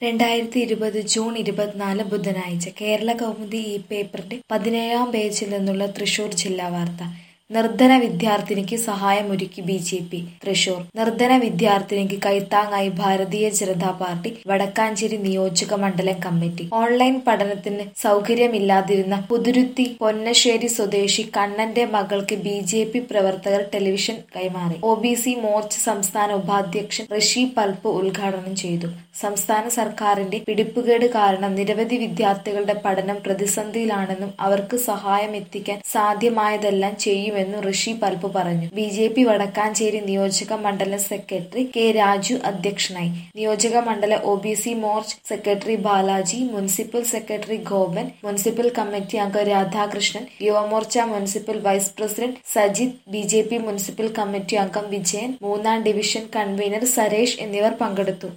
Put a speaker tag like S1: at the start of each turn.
S1: രണ്ടായിരത്തി ഇരുപത് ജൂൺ ഇരുപത്തിനാല് ബുധനാഴ്ച കേരള കൗമുദി ഈ പേപ്പറിന്റെ പതിനേഴാം പേജിൽ നിന്നുള്ള തൃശൂർ ജില്ലാ വാർത്ത നിർധന വിദ്യാർത്ഥിനിക്ക് സഹായമൊരുക്കി ബി ജെ പി തൃശൂർ നിർധന വിദ്യാർത്ഥിനിക്ക് കൈത്താങ്ങായി ഭാരതീയ ജനതാ പാർട്ടി വടക്കാഞ്ചേരി നിയോജക മണ്ഡലം കമ്മിറ്റി ഓൺലൈൻ പഠനത്തിന് സൗകര്യമില്ലാതിരുന്ന പുതുരുത്തി പൊന്നശ്ശേരി സ്വദേശി കണ്ണന്റെ മകൾക്ക് ബി ജെ പി പ്രവർത്തകർ ടെലിവിഷൻ കൈമാറി ഒ ബി സി മോർച്ച സംസ്ഥാന ഉപാധ്യക്ഷൻ ഋഷി പൽപ്പ് ഉദ്ഘാടനം ചെയ്തു സംസ്ഥാന സർക്കാരിന്റെ പിടിപ്പുകേട് കാരണം നിരവധി വിദ്യാർത്ഥികളുടെ പഠനം പ്രതിസന്ധിയിലാണെന്നും അവർക്ക് സഹായം എത്തിക്കാൻ സാധ്യമായതെല്ലാം ചെയ്യുമെന്നും ഋഷി പൽപ്പ് പറഞ്ഞു ബി ജെ പി വടക്കാഞ്ചേരി നിയോജക മണ്ഡലം സെക്രട്ടറി കെ രാജു അധ്യക്ഷനായി നിയോജക മണ്ഡല O B C Morcha secretary Balaji municipal secretary Gopan municipal committee അംഗം Radhakrishnan Yuva Morcha municipal vice president Sajith B J P municipal committee അംഗം വിജയൻ മൂന്നാം ഡിവിഷൻ കൺവീനർ സരേഷ് എന്നിവർ പങ്കെടുത്തു